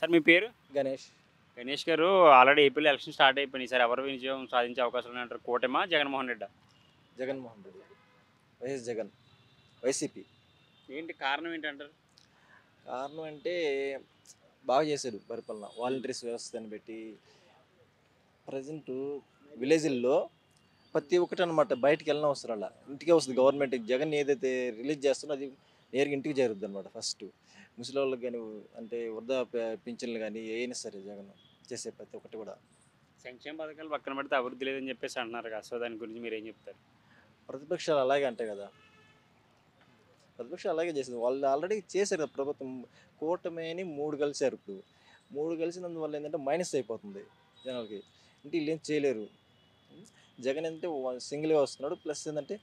Sir మీ పేరు గణేష్ గణేష్ గారు already ఏపీలో ఎలక్షన్ స్టార్ట్ అయిపోయినాయి సార్ ఎవరు విజయం సాధించే అవకాశాలు ఉన్నాయంటారు కూటమా జగన్మోహన్ రెడ్డి జగన్మోహన్ రెడ్డి వైఎస్ జగన్ వైసీపీ ఏంటి కారణం ఏంటంటారు కారణం అంటే బాగా చేశాడు పరిపాలన వాలంటీర్స్ వ్యవస్థను పెట్టి ప్రజెంట్ విలేజ్ల్లో ప్రతి ఒక్కటి అనమాట బయటికి వెళ్ళిన అవసరం అలా ఇంటికే వస్తుంది గవర్నమెంట్ జగన్ ఏదైతే రిలీజ్ చేస్తుందో అది నేరుగా ఇంటికి చేరుద్ది అనమాట ఫస్ట్ ముసలి వాళ్ళకి కానీ అంటే వృద్ధ ప- పింఛన్లు కానీ ఏమైనా సరే జగన్ చేసే ప్రతి ఒక్కటి కూడా సంక్షేమ పథకాలు పక్కన పెడితే అభివృద్ధి లేదని చెప్పేసి అంటున్నారు కదా సో దాని గురించి మీరు ఏం చెప్తారు ప్రతిపక్షాలు అలాగే అంటాయి కదా ప్రతిపక్షాలు అలాగే చేసింది వాళ్ళు ఆల్రెడీ చేశారు కదా ప్రభుత్వం కూటమి అని మూడు కలిశారు ఇప్పుడు మూడు కలిసినందువల్ల ఏంటంటే మైనస్ అయిపోతుంది జనాలకి అంటే వీళ్ళు ఏం చేయలేరు జగన్ అంటే సింగిల్గా వస్తున్నాడు ప్లస్ ఏంటంటే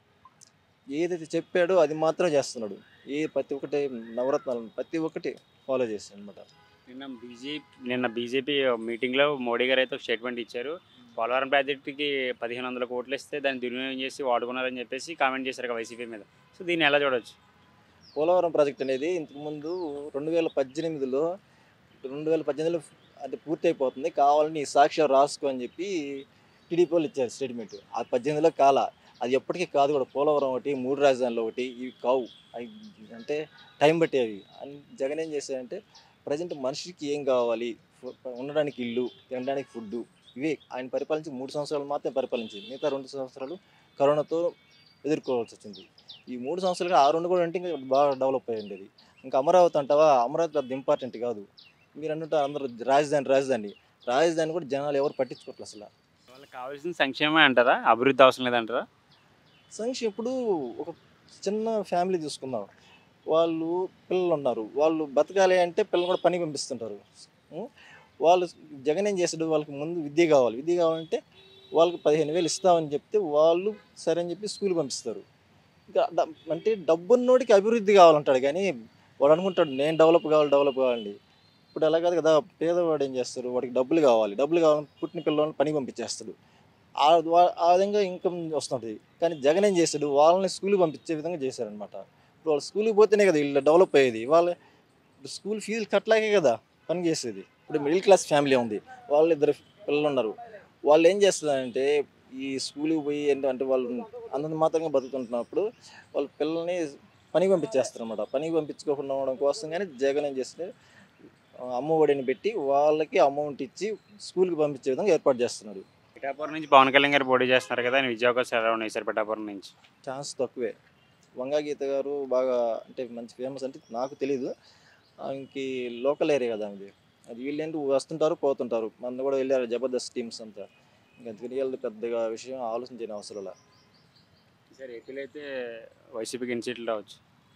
ఏదైతే చెప్పాడో అది మాత్రం చేస్తున్నాడు ఏ ప్రతి ఒక్కటి నవరత్నాలు ప్రతి ఒక్కటి ఫాలో చేస్తాడు అనమాట నిన్న బీజేపీ నిన్న బీజేపీ మీటింగ్లో మోడీ గారు అయితే ఒక స్టేట్మెంట్ ఇచ్చారు పోలవరం ప్రాజెక్టుకి పదిహేను వందల కోట్లు ఇస్తే దాన్ని దుర్వినియోగం చేసి వాడుకున్నారని చెప్పేసి కామెంట్ చేశారు కదా వైసీపీ మీద సో దీన్ని ఎలా చూడొచ్చు పోలవరం ప్రాజెక్ట్ అనేది ఇంతకుముందు రెండు వేల పద్దెనిమిదిలో రెండు వేల పద్దెనిమిదిలో అది పూర్తి అయిపోతుంది కావాలని ఈ సాక్ష్యం రాసుకో అని చెప్పి టీడీపీ వాళ్ళు ఇచ్చారు స్టేట్మెంట్ ఆ పద్దెనిమిదిలో కాల అది ఎప్పటికీ కాదు కూడా పోలవరం ఒకటి మూడు రాజధానులు ఒకటి ఇవి కావు అవి అంటే టైం పట్టేవి అని జగన్ ఏం చేశారంటే ప్రజెంట్ మనిషికి ఏం కావాలి ఫు- ఉండడానికి ఇల్లు తినడానికి ఫుడ్ ఇవే ఆయన పరిపాలించి మూడు సంవత్సరాలు మాత్రమే పరిపాలించింది మిగతా రెండు సంవత్సరాలు కరోనాతో ఎదుర్కోవాల్సి వచ్చింది ఈ మూడు సంవత్సరాలుగా ఆ రెండు కూడా అంటే ఇంకా బాగా డెవలప్ అయ్యి ఉండేది ఇంకా అమరావతి అంటావా అమరావతి పెద్ద ఇంపార్టెంట్ కాదు మీరు అన్నట్టు అందరూ రాజధాని రాజధాని రాజధాని కూడా జనాలు ఎవరు పట్టించుకోవట్లేదు అసలు వాళ్ళకి కావాల్సిన సంక్షేమమే అంటారా అభివృద్ధి అవసరం లేదంటారా సంక్షి ఇప్పుడు ఒక చిన్న ఫ్యామిలీ తీసుకుందాం వాళ్ళు పిల్లలు ఉన్నారు వాళ్ళు బతకాలి అంటే పిల్లలు కూడా పని పంపిస్తుంటారు ఉం? వాళ్ళు జగన్ ఏం చేస్తాడు వాళ్ళకి ముందు విద్య కావాలి విద్య కావాలంటే వాళ్ళకి పదిహేను వేలు ఇస్తామని చెప్తే వాళ్ళు సరే అని చెప్పి స్కూల్ పంపిస్తారు ఇంకా డ- అంటే డబ్బున్నోడికి అభివృద్ధి కావాలంటాడు కానీ వాడు అనుకుంటాడు నేను డెవలప్ కావాలి డెవలప్ కావాలి ఇప్పుడు అలా కాదు కదా పేదవాడు ఏం చేస్తారు వాడికి డబ్బులు కావాలి డబ్బులు కావాలని పుట్టిన పిల్లల్ని పని పంపించేస్తాడు ఆ వా- ఆ విధంగా ఇన్కమ్ వస్తుంటుంది కానీ జగన్ ఏం చేస్తాడు వాళ్ళని స్కూల్కి పంపించే విధంగా చేశారనమాట ఇప్పుడు వాళ్ళు స్కూల్కి పోతేనే కదా వీళ్ళు డెవలప్ అయ్యేది వాళ్ళ ఇప్పుడు స్కూల్ ఫీజులు కట్టలేకే కదా పని చేసేది ఇప్పుడు మిడిల్ క్లాస్ ఫ్యామిలీ ఉంది వాళ్ళు ఇద్దరు పిల్లలు ఉన్నారు వాళ్ళు ఏం చేస్తారంటే ఈ స్కూల్కి పోయి ఏంటి- అంటే వాళ్ళు అంతంత మాత్రంగా బతుకుతుంటున్నప్పుడు వాళ్ళ పిల్లల్ని పనికి పంపించేస్తారు అనమాట పనికి పంపించుకోకుండా ఉండడం కోసం కానీ జగన్ ఏం చేస్తే అమ్మ ఒడిని పెట్టి వాళ్ళకి అమౌంట్ ఇచ్చి స్కూల్కి పంపించే విధంగా ఏర్పాటు చేస్తున్నాడు పిఠాపురం నుంచి పవన్ కళ్యాణ్ గారు పోటీ చేస్తున్నారు కదా ఆయన విద్యావకాశాలు ఎలా ఉన్నాయి సార్ పిఠాపురం నుంచి ఛాన్స్ తక్కువే వంగా గీత గారు బాగా అంటే మంచి ఫేమస్ అంటే నాకు తెలీదు ఆమెకి లోకల్ ఏరియా కదా ఆమెది అది వీళ్ళేంటి వస్తుంటారు పోతుంటారు మన కూడా వెళ్ళారు జబర్దస్త్ టీమ్స్ అంతా ఇంకా అందుకని వీళ్ళు పెద్దగా విషయం ఆలోచించిన అవసరం లే. సార్ ఏపీలో అయితే వైసీపీకి ఎన్ని సీట్లు రావచ్చు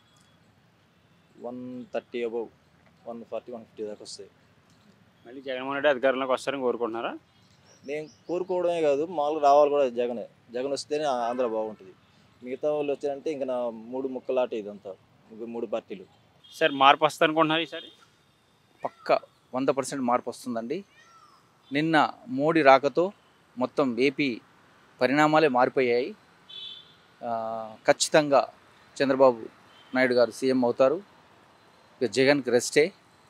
one thirty above one forty one fifty దాకా వస్తాయి మళ్ళీ జగన్మోహన్ రెడ్డి అధికారంలోకి వస్తారని కోరుకుంటున్నారా నేను కోరుకోవడమే కాదు మామూలుగా రావాలి కూడా జగనే జగన్ వస్తేనే ఆంధ్ర బాగుంటుంది మిగతా వాళ్ళు వచ్చారంటే ఇంకా నా మూడు ముక్కలాట ఇదంతా ఇంకో మూడు పార్టీలు సార్ మార్పు వస్తుంది అనుకుంటున్నారు ఈసారి పక్క వంద పర్సెంట్ మార్పు వస్తుందండి నిన్న మోడీ రాకతో మొత్తం ఏపీ పరిణామాలే మారిపోయాయి ఆ, ఖచ్చితంగా చంద్రబాబు నాయుడు గారు సీఎం అవుతారు ఇక జగన్కి రెస్టే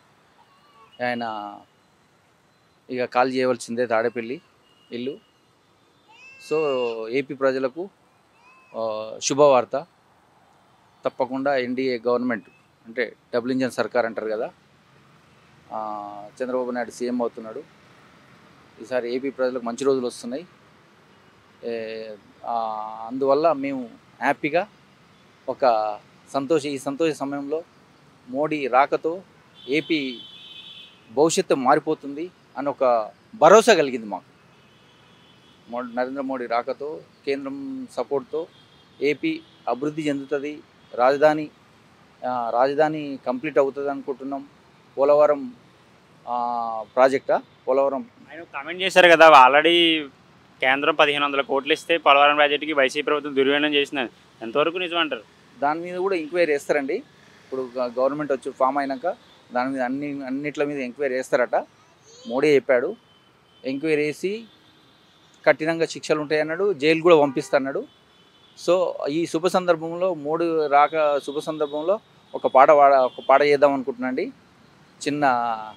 ఆయన ఇక కాల్ చేయవలసిందే తాడేపల్లి ఇల్లు సో ఏపీ ప్రజలకు ఆ, శుభవార్త తప్పకుండా ఎన్డీఏ గవర్నమెంట్ అంటే డబుల్ ఇంజన్ సర్కార్ అంటారు కదా ఆ, చంద్రబాబు నాయుడు సీఎం అవుతున్నాడు ఈసారి ఏపీ ప్రజలకు మంచి రోజులు వస్తున్నాయి ఏ, ఆ, అందువల్ల మేము హ్యాపీగా ఒక సంతోష ఈ సంతోష సమయంలో మోడీ రాకతో ఏపీ భవిష్యత్తు మారిపోతుంది అని ఒక భరోసా కలిగింది మాకు మో నరేంద్ర మోడీ రాకతో కేంద్రం సపోర్ట్తో ఏపీ అభివృద్ధి చెందుతుంది రాజధాని ఆ, రాజధాని కంప్లీట్ అవుతుంది అనుకుంటున్నాం పోలవరం ఆ, ప్రాజెక్టా పోలవరం ఆయన కామెంట్ చేశారు కదా ఆల్రెడీ కేంద్రం పదిహేను వందల కోట్లు ఇస్తే పోలవరం ప్రాజెక్టుకి వైసీపీ ప్రభుత్వం దుర్వినియోగం చేసింది ఎంతవరకు నిజం అంటారు దాని మీద కూడా ఎంక్వైరీ చేస్తారండి ఇప్పుడు గ- గవర్నమెంట్ వచ్చి ఫామ్ అయినాక దాని మీద అన్ని అన్నిట్ల మీద ఎంక్వైరీ చేస్తారట మోడీ చెప్పాడు ఎంక్వైరీ చేసి కఠినంగా శిక్షలు ఉంటాయన్నాడు జైలు కూడా పంపిస్తాడు సో ఈ శుభ సందర్భంలో మోడీ రాక శుభ సందర్భంలో ఒక పాట పాడ ఒక పాట చేద్దాం అనుకుంటున్నాండి చిన్న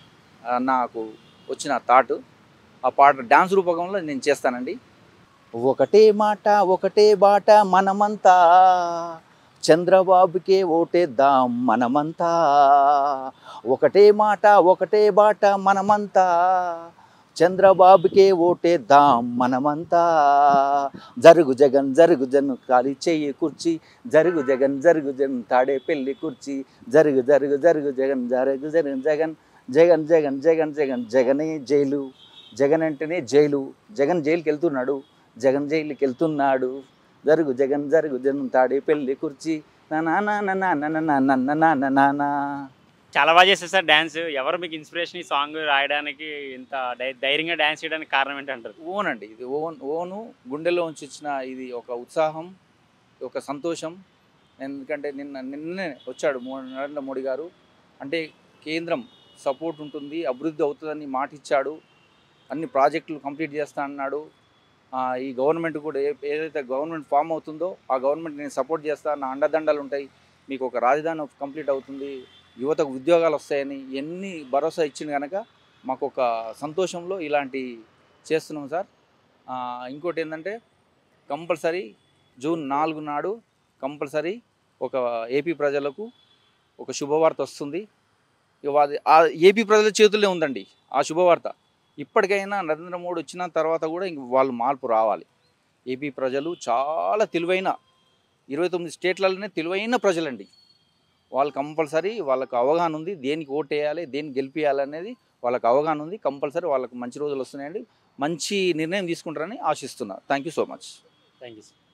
ఆ, నాకు వచ్చిన థాట్ ఆ పాట డ్యాన్స్ రూపకంలో నేను చేస్తానండి ఒకటే మాట ఒకటే బాట మనమంతా చంద్రబాబుకే ఓటేద్దాం మనమంతా ఒకటే మాట ఒకటే బాట మనమంతా చంద్రబాబుకే ఓటేద్దాం మనమంతా జరుగు జగన్ జరుగు జన్ ఖాళీ చెయ్యి కుర్చీ జరుగు జగన్ జరుగు జన్ తాడే పెళ్లి కుర్చీ జరుగు జరుగు జరుగు జగన్ జరుగు జగన్ జగన్ జగన్ జగన్ జగన్ జగన్ జగనే జైలు జగన్ అంటేనే జైలు జగన్ జైలుకి వెళ్తున్నాడు జగన్ జైలుకి వెళ్తున్నాడు జరుగు జగన్ జరుగు జన్ తాడే పెళ్లి కుర్చీ నా నా నా నా నా నా నా నా నా నా నా నా నా చాలా బాగా చేస్తారు సార్ డ్యాన్స్ ఎవరు మీకు ఇన్స్పిరేషన్ ఈ సాంగ్ రాయడానికి ఇంత ధై- ధైర్యంగా డ్యాన్స్ చేయడానికి కారణం ఏంటంటారు ఓన్ అండి ఇది ఓన్ ఓను గుండెలో ఉంచి ఇచ్చిన ఇది ఒక ఉత్సాహం ఒక సంతోషం ఎందుకంటే నిన్న నిన్నే వచ్చాడు మో నరేంద్ర మోడీ గారు అంటే కేంద్రం సపోర్ట్ ఉంటుంది అభివృద్ధి అవుతుందని మాట ఇచ్చాడు అన్ని ప్రాజెక్టులు కంప్లీట్ చేస్తా అన్నాడు ఆ, ఈ గవర్నమెంట్ కూడా ఏ ఏదైతే గవర్నమెంట్ ఫామ్ అవుతుందో ఆ గవర్నమెంట్ నేను సపోర్ట్ చేస్తా నా అండదండలు ఉంటాయి మీకు ఒక రాజధాని కంప్లీట్ అవుతుంది యువతకు ఉద్యోగాలు వస్తాయని ఎన్ని భరోసా ఇచ్చింది కనుక మాకు ఒక సంతోషంలో ఇలాంటి చేస్తున్నాం సార్ ఆ, ఇంకోటి ఏంటంటే కంపల్సరీ జూన్ నాలుగు నాడు కంపల్సరీ ఒక ఏపీ ప్రజలకు ఒక శుభవార్త వస్తుంది ఇక అది ఆ ఏపీ ప్రజల చేతుల్లో ఉందండి ఆ శుభవార్త ఇప్పటికైనా నరేంద్ర మోడీ వచ్చిన తర్వాత కూడా ఇంక వాళ్ళు మార్పు రావాలి ఏపీ ప్రజలు చాలా తెలివైన ఇరవై తొమ్మిది స్టేట్లలోనే తెలివైన ప్రజలండి వాళ్ళు కంపల్సరీ వాళ్ళకు అవగాహన ఉంది దేనికి ఓటు వేయాలి దేనికి గెలిపించాలి అనేది వాళ్ళకి అవగాహన ఉంది కంపల్సరీ వాళ్ళకి మంచి రోజులు వస్తున్నాయండి మంచి నిర్ణయం తీసుకుంటారని ఆశిస్తున్నా thank you so much thank you sir